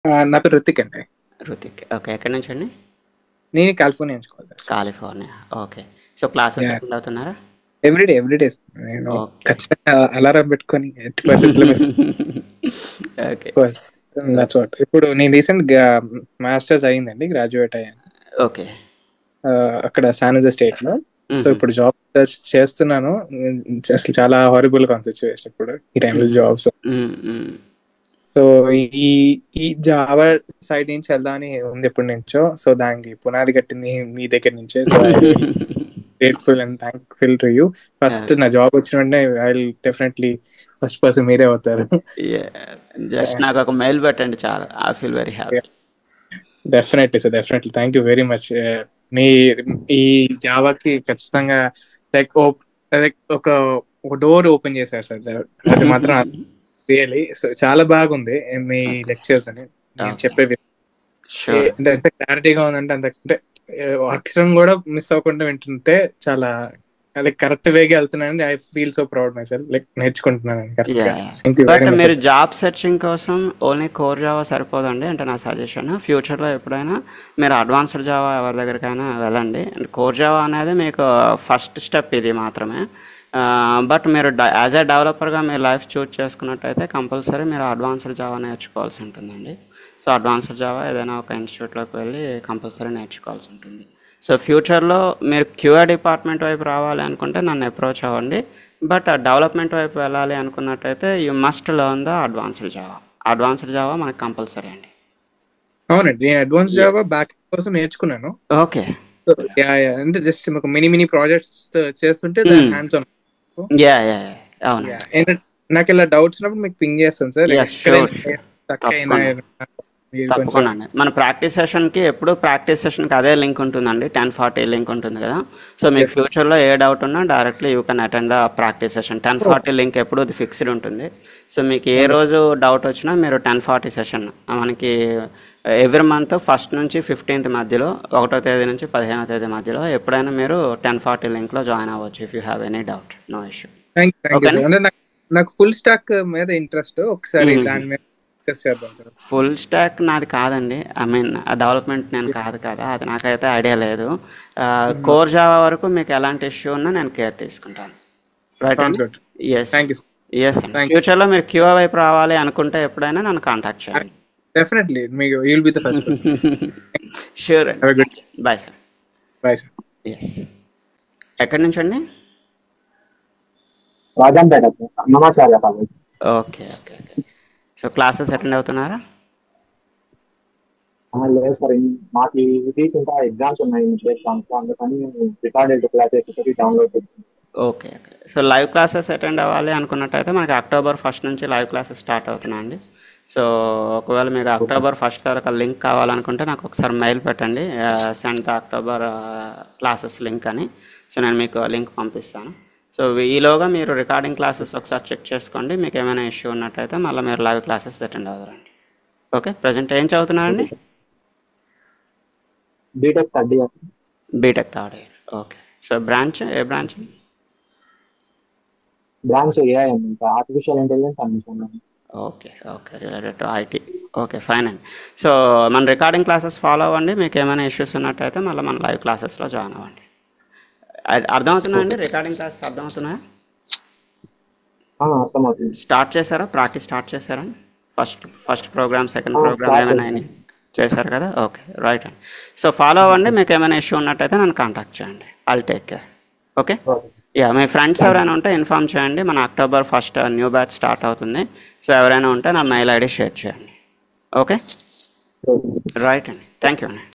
ఆ, నా పేరు రుతిక్ అండి రుతిక్ ఓకే ఎక్కడి నుంచి అండి నేను కాలిఫోర్నియా నుంచి కాల్ చేస్తాను California okay so classes Yeah. Attend అవుతున్నారా ఎవ్రీడే ఎవ్రీడే నేను Okay. ఖచ్చితంగా అలారం పెట్టుకొని ఎట్టి పరిస్థితుల్లో మిస్ ఓకే దట్స్ వాట్ ఇప్పుడు నేను రీసెంట్ గా మాస్టర్స్ అయ్యిందండి గ్రాడ్యుయేట్ అయ్యాను ఓకే ఆ, అక్కడ శానజే స్టేట్ లో సో Mhm. ఇప్పుడు జాబ్ సెర్చ్ చేస్తున్నాను అసలు చాలా హారిబుల్ గా సిచ్యువేషన్ ఇప్పుడు ఈ టైంలో Mhm. జాబ్స్ సో ఈ ఈ జావా సైడ్ నుంచి వెళ్దామని ఉంది ఎప్పటి నుంచో సో దానికి పునాది కట్టింది మీ దగ్గర నుంచే so grateful and thankful to you first నా జాబ్ వచ్చిన వెంటనే ఐ డెఫినెట్లీ ఫస్ట్ పర్సన్ మీరే అవుతారు జస్ట్ నాకు ఒక మెయిల్ పెట్టండి చాలా I feel very happy definitely sir definitely thank you very much మీ ఈ జావాకి ఖచ్చితంగా లైక్ లైక్ ఒక ఒక డోర్ ఓపెన్ చేశారు సార్ అది మాత్రం రియలీ సో చాలా బాగుంది మీ లెక్చర్స్ అని నేను Okay. చెప్పేవి షూర్ అంటే ఎంత క్లారిటీగా ఉందంటే అంత అంటే ఏ, అక్షరం కూడా మిస్ అవ్వకుండా వింటుంటే చాలా అదే కరెక్ట్ వేగా వెళ్తున్నానండి I feel so proud myself like నేర్చుకుంటున్నాను కరెక్ట్ గా థ్యాంక్ యూ బట్ వెరీ మీరు మచ్ జాబ్ సెర్చింగ్ కోసం ఓన్లీ కోర్ జావా సరిపోదండి అంటే నా సజెషన్ ఫ్యూచర్లో ఎప్పుడైనా మీరు అడ్వాన్స్డ్ జావా ఎవరి దగ్గరికైనా వెళ్ళండి కోర్ జావా అనేది మీకు ఫస్ట్ స్టెప్ ఇది మాత్రమే బట్ మీరు యాజ్ ఏ డెవలపర్గా మీరు లైఫ్ చూజ్ చేసుకున్నట్టయితే కంపల్సరీ మీరు అడ్వాన్స్డ్ జావా నేర్చుకోవాల్సి ఉంటుందండి సో అడ్వాన్స్డ్ జావా ఏదైనా ఒక ఇన్స్టిట్యూట్లోకి వెళ్ళి కంపల్సరీ నేర్చుకోవాల్సి ఉంటుంది సో ఫ్యూచర్లో మీరు క్యూఆర్ డిపార్ట్మెంట్ వైపు రావాలి అనుకుంటే నన్ను అప్రోచ్ అవ్వండి బట్ డెవలప్మెంట్ వైపు వెళ్ళాలి అనుకున్నట్టయితే you must learn the advanced Java advanced Java మనకు కంపల్సరీ అండి అవునండి నేను అడ్వాన్స్ జావా బ్యాక్ కోసం నేర్చుకున్నాను ఓకే So, yeah, yeah. అంటే జస్ట్ ఒక మినీ మినీ ప్రాజెక్ట్స్ చేస్తుంటే Hmm. Hands on ya ya అవును నాకు ఇలా డౌట్స్ ఉన్నప్పుడు మీకు పింగ్ చేస్తాను సార్ Yeah, sure, sure. అయినా మీరు కొంచెం తప్పకుండా అండి మన ప్రాక్టీస్ సెషన్కి ఎప్పుడు ప్రాక్టీస్ సెషన్కి అదే లింక్ ఉంటుందండి టెన్ ఫార్టీ లింక్ ఉంటుంది కదా సో మీకు Yes. ఫ్యూచర్లో ఏ డౌట్ ఉన్నా directly you can attend the practice session ten forty link ఎప్పుడు అది ఫిక్స్డ్ ఉంటుంది సో మీకు ఏ రోజు డౌట్ వచ్చినా మీరు టెన్ ఫార్టీ సెషన్ మనకి ఎవ్రీ మంత్ ఫస్ట్ నుంచి ఫిఫ్టీన్త్ మధ్యలో ఒకటో తేదీ నుంచి పదిహేనో తేదీ మధ్యలో ఎప్పుడైనా మీరు టెన్ ఫార్టీ లింక్లో జాయిన్ అవ్వచ్చు if you have any doubt no issue thank you Okay. అంటే నాకు నాకు ఫుల్ స్టాక్ మీద ఇంట్రెస్ట్ ఒకసారి Mhm. దాని మీద డిస్కస్ చేద్దాం సార్ ఫుల్ స్టాక్ నాది కాదండి ఐ మీన్ డెవలప్మెంట్ నేను కాదు కదా అది నాకైతే ఐడియా లేదు కోర్ జావా వరకు మీకు ఎలాంటి ఇష్యూ ఉన్నా నేను కేర్ తీసుకుంటాను right Sounds good. Yes thank you yes అండి Thank you. ఫ్యూచర్లో మీరు క్యూ వైపు రావాలి అనుకుంటే ఎప్పుడైనా నన్ను కాంటాక్ట్ చేయండి డెఫినెట్లీ మీకు you'll be the first person sure Have a good- bye sir bye sir yes ఎక్కడి నుంచి అండి Rajampet Annamacharya college okay okay okay so classes attend అవుతున్నారా ఆ, లేదు సార్ ఇన్- మాకు ఈ వీక్ ఇంకా ఎగ్జామ్స్ ఉన్నాయి ఇంటర్ ఎగ్జామ్స్ అందుకని రికార్డెడ్ క్లాసెస్ ఒకటి డౌన్లోడ్ చేస్తాను okay okay so live classes attend అవ్వాలి అనుకున్నట్టయితే మనకి అక్టోబర్ ఫస్ట్ నుంచి లైవ్ క్లాసెస్ స్టార్ట్ అవుతున్నాయండి సో ఒకవేళ మీకు అక్టోబర్ ఫస్ట్ వరకు లింక్ కావాలనుకుంటే నాకు ఒకసారి మెయిల్ పెట్టండి send the October classes link అని సో నేను మీకు లింక్ పంపిస్తాను సో ఈలోగా మీరు రికార్డింగ్ క్లాసెస్ ఒకసారి చెక్ చేసుకోండి మీకు ఏమైనా ఇష్యూ ఉన్నట్టయితే మళ్ళీ మీరు లైవ్ క్లాసెస్ అటెండ్ అవ్వరండి ఓకే ప్రజెంట్ ఏం చదువుతున్నారండి BTech third year BTech third year okay so branch ఏ బ్రాంచ్ బ్రాంచ్ ఏఐ ఇంకా ఆర్టిఫిషియల్ ఇంటెలిజెన్స్ అందిస్తున్నాను okay okay related to IT okay fine అండి సో మన రికార్డింగ్ క్లాసెస్ ఫాలో అవ్వండి మీకు ఏమైనా ఇష్యూస్ ఉన్నట్టయితే మళ్ళీ మన లైవ్ క్లాసెస్లో జాయిన్ అవ్వండి అ- అర్థమవుతుందా అండి రికార్డింగ్ క్లాసెస్ అర్థమవుతున్నాయా అర్థమవుతుంది స్టార్ట్ చేశారా ప్రాక్టీస్ స్టార్ట్ చేశారా ఫస్ట్ ఫస్ట్ ప్రోగ్రామ్ సెకండ్ ఆ, ప్రోగ్రామ్ start ఏమైనా అయినాయి చేశారు కదా ఓకే రైట్ అండి సో ఫాలో అవ్వండి మీకు ఏమైనా ఇష్యూ ఉన్నట్టయితే నన్ను కాంటాక్ట్ చేయండి I'll take care okay okay ya మీ ఫ్రెండ్స్ ఎవరైనా ఉంటే ఇన్ఫామ్ చేయండి మన October first new batch start అవుతుంది సో ఎవరైనా ఉంటే నా మెయిల్ ఐడి షేర్ చేయండి ఓకే ఓకే రైట్ అండి థ్యాంక్ యూ అండి